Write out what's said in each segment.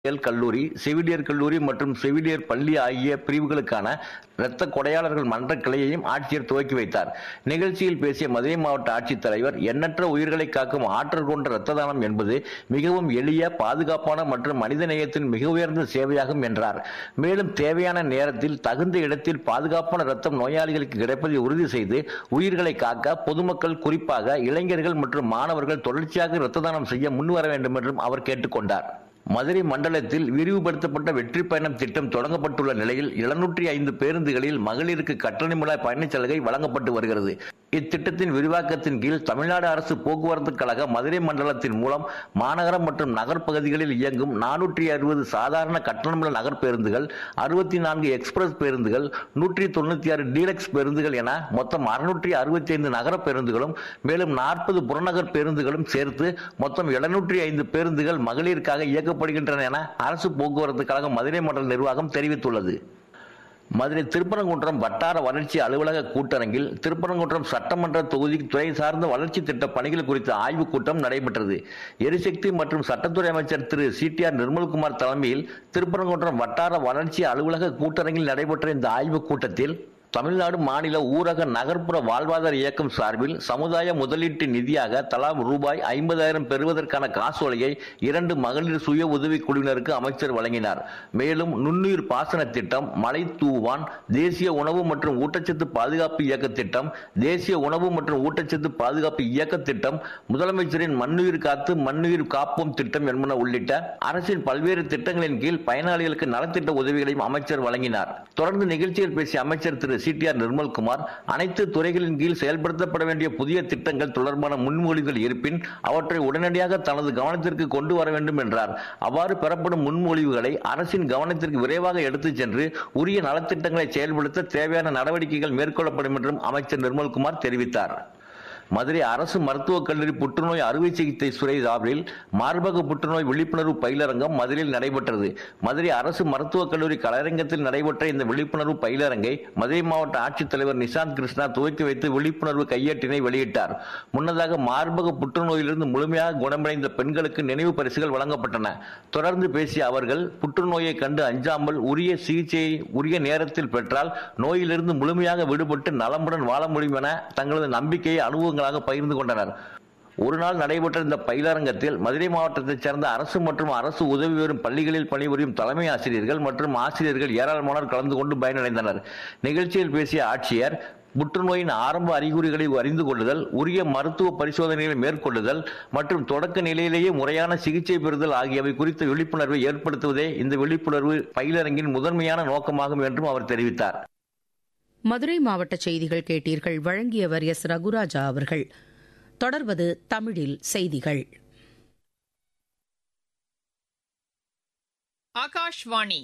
பொறியியல் கல்லூரி செவிலியர் கல்லூரி மற்றும் செவிலியர் பள்ளி ஆகிய பிரிவுகளுக்கான இரத்த கொடையாளர்கள் மன்ற கிளையையும் ஆட்சியர் துவக்கி வைத்தார் நிகழ்ச்சியில் பேசிய மதுரை மாவட்ட ஆட்சித்தலைவர் எண்ணற்ற உயிர்களை காக்கும் ஆற்றல் கொண்ட இரத்த தானம் என்பது மிகவும் எளிய பாதுகாப்பான மற்றும் மனித நேயத்தின் மிக உயர்ந்த சேவையாகும் என்றார் மேலும் தேவையான நேரத்தில் தகுந்த இடத்தில் பாதுகாப்பான இரத்தம் நோயாளிகளுக்கு கிடைப்பதை உறுதி செய்து உயிர்களை காக்க பொதுமக்கள் குறிப்பாக இளைஞர்கள் மற்றும் மாணவர்கள் தொடர்ச்சியாக இரத்த தானம் செய்ய முன்வர வேண்டும் என்றும் அவர் கேட்டுக்கொண்டார் மதுரை மண்டலத்தில் விரிவுபடுத்தப்பட்ட வெற்றி பயணம் திட்டம் தொடங்கப்பட்டுள்ள நிலையில் எழுநூற்றி ஐந்து பேருந்துகளில் மகளிருக்கு கட்டணமில்லா பயணச் சலுகை வழங்கப்பட்டு வருகிறது இத்திட்டத்தின் விரிவாக்கத்தின் கீழ் தமிழ்நாடு அரசு போக்குவரத்து கழக மதுரை மண்டலத்தின் மூலம் மாநகரம் மற்றும் நகர் பகுதிகளில் இயங்கும் நானூற்றி அறுபது சாதாரண கட்டணமில்லா நகர் பேருந்துகள் அறுபத்தி நான்கு எக்ஸ்பிரஸ் பேருந்துகள் நூற்றி தொண்ணூத்தி ஆறு டீலக்ஸ் பேருந்துகள் என மொத்தம் அறுநூற்றி அறுபத்தி ஐந்து நகர பேருந்துகளும் மேலும் நாற்பது புறநகர் பேருந்துகளும் சேர்த்து மொத்தம் எழுநூற்றி ஐந்து பேருந்துகள் மகளிருக்காக இயக்கப்படுகின்றன என அரசு போக்குவரத்து கழகம் மதுரை மண்டல நிர்வாகம் தெரிவித்துள்ளது மதுரை திருப்பரங்குன்றம் வட்டார வளர்ச்சி அலுவலக கூட்டரங்கில் திருப்பரங்குன்றம் சட்டமன்ற தொகுதி துறை சார்ந்த வளர்ச்சி திட்ட பணிகள் குறித்த ஆய்வுக் கூட்டம் நடைபெற்றது எரிசக்தி மற்றும் சட்டத்துறை அமைச்சர் திரு சிடிஆர் நிர்மல்குமார் தலைமையில் திருப்பரங்குன்றம் வட்டார வளர்ச்சி அலுவலக கூட்டரங்கில் நடைபெற்ற இந்த ஆய்வுக் கூட்டத்தில் தமிழ்நாடு மாநில ஊரக நகர்ப்புற வாழ்வாதார இயக்கம் சார்பில் சமுதாய முதலீட்டு நிதியாக தலா ரூபாய் ஐம்பதாயிரம் பெறுவதற்கான காசோலையை இரண்டு மகளிர் சுய உதவி குழுவினருக்கு அமைச்சர் வழங்கினார் மேலும் நுண்ணுயிர் பாசன திட்டம் மலை தூவான் தேசிய உணவு மற்றும் ஊட்டச்சத்து பாதுகாப்பு இயக்க திட்டம் தேசிய உணவு மற்றும் ஊட்டச்சத்து பாதுகாப்பு இயக்க திட்டம் முதலமைச்சரின் மண்ணுயிர் காத்து மண்ணுயிர் காப்போம் திட்டம் என்பன உள்ளிட்ட அரசின் பல்வேறு திட்டங்களின் கீழ் பயனாளிகளுக்கு நலத்திட்ட உதவிகளையும் அமைச்சர் வழங்கினார் தொடர்ந்து நிகழ்ச்சியில் பேசிய அமைச்சர் திரு சிடிஆர் நிர்மல்குமார் அனைத்து துறைகளின் கீழ் செயல்படுத்தப்பட வேண்டிய புதிய திட்டங்கள் தொடர்பான முன்மொழிகள் இருப்பின் அவற்றை உடனடியாக தனது கவனத்திற்கு கொண்டு வர வேண்டும் என்றார் அவ்வாறு பெறப்படும் முன்மொழிவுகளை அரசின் கவனத்திற்கு விரைவாக எடுத்துச் சென்று உரிய நலத்திட்டங்களை செயல்படுத்த தேவையான நடவடிக்கைகள் மேற்கொள்ளப்படும் என்றும் அமைச்சர் நிர்மல்குமார் தெரிவித்தார் மதுரை அரசு மருத்துவக் கல்லூரி புற்றுநோய் அறுவை சிகிச்சை துறை சார்பில் மார்பக புற்றுநோய் விழிப்புணர்வு பயிலரங்கம் மதுரையில் நடைபெற்றது மதுரை அரசு மருத்துவக் கல்லூரி கலையரங்கத்தில் நடைபெற்ற இந்த விழிப்புணர்வு பயிலரங்கை மதுரை மாவட்ட ஆட்சித்தலைவர் நிஷாந்த் கிருஷ்ணா துவக்கி வைத்து விழிப்புணர்வு கையேட்டினை வெளியிட்டார் முன்னதாக மார்பக புற்றுநோயிலிருந்து முழுமையாக குணமடைந்த பெண்களுக்கு நினைவு பரிசுகள் வழங்கப்பட்டன தொடர்ந்து பேசிய அவர்கள் புற்றுநோயை கண்டு அஞ்சாமல் உரிய சிகிச்சையை உரிய நேரத்தில் பெற்றால் நோயிலிருந்து முழுமையாக விடுபட்டு நலமுடன் வாழ முடியும் என தங்களது நம்பிக்கையை அனுபவங்கள் அனுபவங்களாக பகிர்ந்து கொண்டனர் ஒரு நாள் நடைபெற்ற இந்த பயிலரங்கத்தில் மதுரை மாவட்டத்தைச் சேர்ந்த அரசு மற்றும் அரசு உதவி பெறும் பள்ளிகளில் பணிபுரியும் தலைமை ஆசிரியர்கள் மற்றும் ஆசிரியர்கள் ஏராளமானோர் கலந்து கொண்டு பயனடைந்தனர் நிகழ்ச்சியில் பேசிய ஆட்சியர் புற்றுநோயின் ஆரம்ப அறிகுறிகளை அறிந்து கொள்ளுதல் உரிய மருத்துவ பரிசோதனைகளை மேற்கொள்ளுதல் மற்றும் தொடக்க நிலையிலேயே முறையான சிகிச்சை பெறுதல் ஆகியவை குறித்த விழிப்புணர்வை ஏற்படுத்துவதே இந்த விழிப்புணர்வு பயிலரங்கின் முதன்மையான நோக்கமாகும் என்றும் அவர் தெரிவித்தார் மதுரை மாவட்ட செய்திகள் கேட்டீர்கள் வழங்கியவர் எஸ் ரகுராஜா அவர்கள் தொடர்வது தமிழில் செய்திகள் ஆகாஷ்வாணி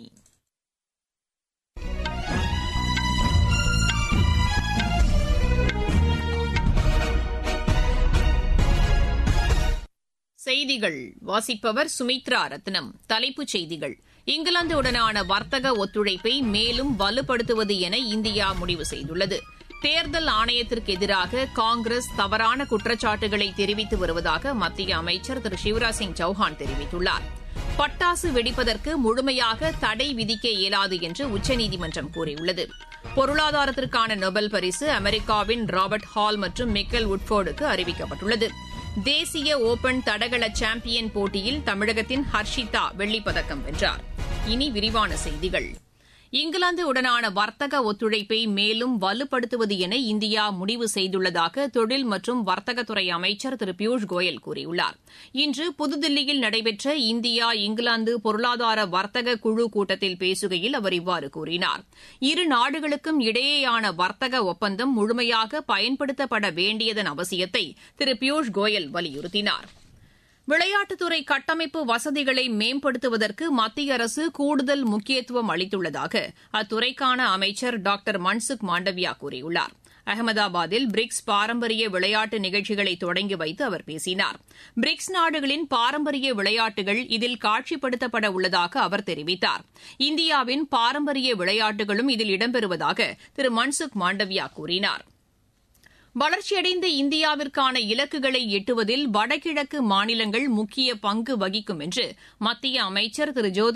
செய்திகள் வாசிப்பவர் சுமித்ரா ரத்னம் தலைப்புச் செய்திகள் இங்கிலாந்துடனான வர்த்தக ஒத்துழைப்பை மேலும் வலுப்படுத்துவது என இந்தியா முடிவு செய்துள்ளது தேர்தல் ஆணையத்திற்கு எதிராக காங்கிரஸ் தவறான குற்றச்சாட்டுகளை தெரிவித்து வருவதாக மத்திய அமைச்சர் திரு சிவராஜ் சிங் சௌஹான் தெரிவித்துள்ளார் பட்டாசு வெடிப்பதற்கு முழுமையாக தடை விதிக்க இயலாது என்று உச்சநீதிமன்றம் கூறியுள்ளது பொருளாதாரத்திற்கான நொபல் பரிசு அமெரிக்காவின் ராபர்ட் ஹால் மற்றும் மிக்கல் உட்ஃபோர்டுக்கு அறிவிக்கப்பட்டுள்ளது தேசிய ஓபன் தடகள சாம்பியன் போட்டியில் தமிழகத்தின் ஹர்ஷிதா வெள்ளிப்பதக்கம் வென்றார் இனி விரிவான செய்திகள் இங்கிலாந்து உடனான வர்த்தக ஒத்துழைப்பை மேலும் வலுப்படுத்துவது என இந்தியா முடிவு செய்துள்ளதாக தொழில் மற்றும் வர்த்தகத்துறை அமைச்சர் திரு பியூஷ் கோயல் கூறியுள்ளார் இன்று புதுதில்லியில் நடைபெற்ற இந்தியா இங்கிலாந்து பொருளாதார வர்த்தக குழு கூட்டத்தில் பேசுகையில் அவர் இவ்வாறு கூறினார் இரு நாடுகளுக்கும் இடையேயான வர்த்தக ஒப்பந்தம் முழுமையாக பயன்படுத்தப்பட வேண்டியதன் அவசியத்தை திரு பியூஷ் கோயல் வலியுறுத்தினார் விளையாட்டுத்துறை கட்டமைப்பு வசதிகளை மேம்படுத்துவதற்கு மத்திய அரசு கூடுதல் முக்கியத்துவம் அளித்துள்ளதாக அத்துறைக்கான அமைச்சர் டாக்டர் மன்சுக் மாண்டவியா கூறியுள்ளார் அகமதாபாத்தில் பிரிக்ஸ் பாரம்பரிய விளையாட்டு நிகழ்ச்சிகளை தொடங்கி வைத்து அவர் பேசினார் பிரிக்ஸ் நாடுகளின் பாரம்பரிய விளையாட்டுகள் இதில் காட்சிப்படுத்தப்பட உள்ளதாக அவர் தெரிவித்தார் இந்தியாவின் பாரம்பரிய விளையாட்டுகளும் இதில் இடம்பெறுவதாக திரு மன்சுக் மாண்டவியா கூறினாா் வளர்ச்சியடைந்த இந்தியாவிற்கான இலக்குகளை எட்டுவதில் வடகிழக்கு மாநிலங்கள் முக்கிய பங்கு வகிக்கும் என்று மத்திய அமைச்சர் திரு ஜோதி